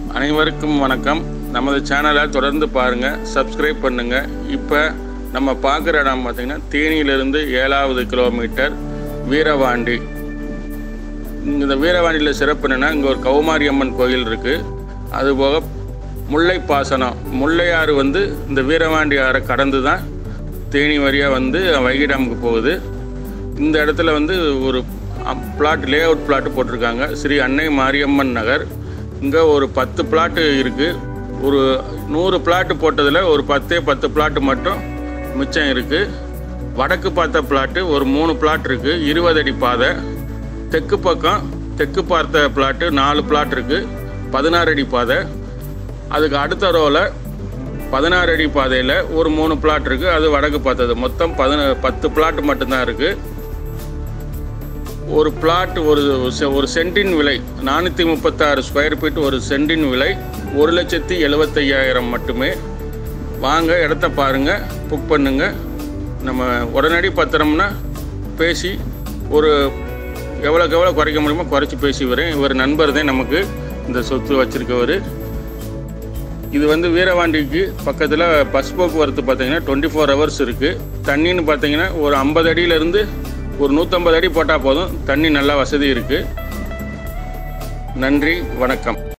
அனைவருக்கும் வணக்கம் நமது சேனலை தொடர்ந்து பாருங்கள் சப்ஸ்கிரைப் பண்ணுங்கள் இப்போ நம்ம பார்க்குற இடம் பார்த்திங்கன்னா தேனியிலிருந்து ஏழாவது கிலோமீட்டர் வீரவாண்டி இந்த வீரவாண்டியில் சிறப்பு என்னென்னா இங்கே ஒரு கௌமாரி அம்மன் கோயில் இருக்குது அதுபோக முல்லை பாசனம் முல்லையாறு வந்து இந்த வீரவாண்டி ஆறை கடந்து தான் தேனி வழியாக வந்து வைகை டேமுக்கு போகுது இந்த இடத்துல வந்து ஒரு பிளாட் லே அவுட் பிளாட் போட்டிருக்காங்க ஸ்ரீ அன்னை மாரியம்மன் நகர் இங்கே ஒரு பத்து பிளாட்டு இருக்குது ஒரு நூறு பிளாட்டு போட்டதில் ஒரு பத்தே பத்து பிளாட்டு மட்டும் மிச்சம் இருக்குது வடக்கு பார்த்த பிளாட்டு ஒரு மூணு பிளாட் இருக்குது இருபது அடி பாதை தெற்கு பக்கம் தெற்கு பார்த்த பிளாட்டு நாலு பிளாட் இருக்குது பதினாறு அடி பாதை அதுக்கு அடுத்த ரோவில் பதினாறு அடி பாதையில் ஒரு மூணு பிளாட் இருக்குது அது வடக்கு பார்த்தது மொத்தம் பதின பத்து பிளாட் மட்டும்தான் இருக்குது ஒரு பிளாட் ஒரு செ- ஒரு சென்டின் விலை நானூற்றி முப்பத்தாறு ஸ்கொயர் ஃபீட் ஒரு சென்டின் விலை ஒரு லட்சத்தி எழுபத்தையாயிரம் மட்டுமே வாங்க இடத்த பாருங்கள் புக் பண்ணுங்க நம்ம உடனடி பத்திரம்னா பேசி ஒரு எவ்வளோக்கு எவ்வளோ குறைக்க முடியுமோ குறைச்சி பேசி வரேன் இவர் நண்பர் தான் நமக்கு இந்த சொத்து வச்சுருக்கவர் இது வந்து வீரவாண்டிக்கு பக்கத்தில் பஸ் போக்குவரத்து பார்த்தீங்கன்னா டுவெண்ட்டி ஃபோர் ஹவர்ஸ் இருக்குது தண்ணின்னு பார்த்தீங்கன்னா ஒரு ஐம்பது அடியிலேருந்து ஒரு நூற்றம்பது அடி போட்டால் போதும் தண்ணி நல்லா வசதி இருக்குது நன்றி வணக்கம்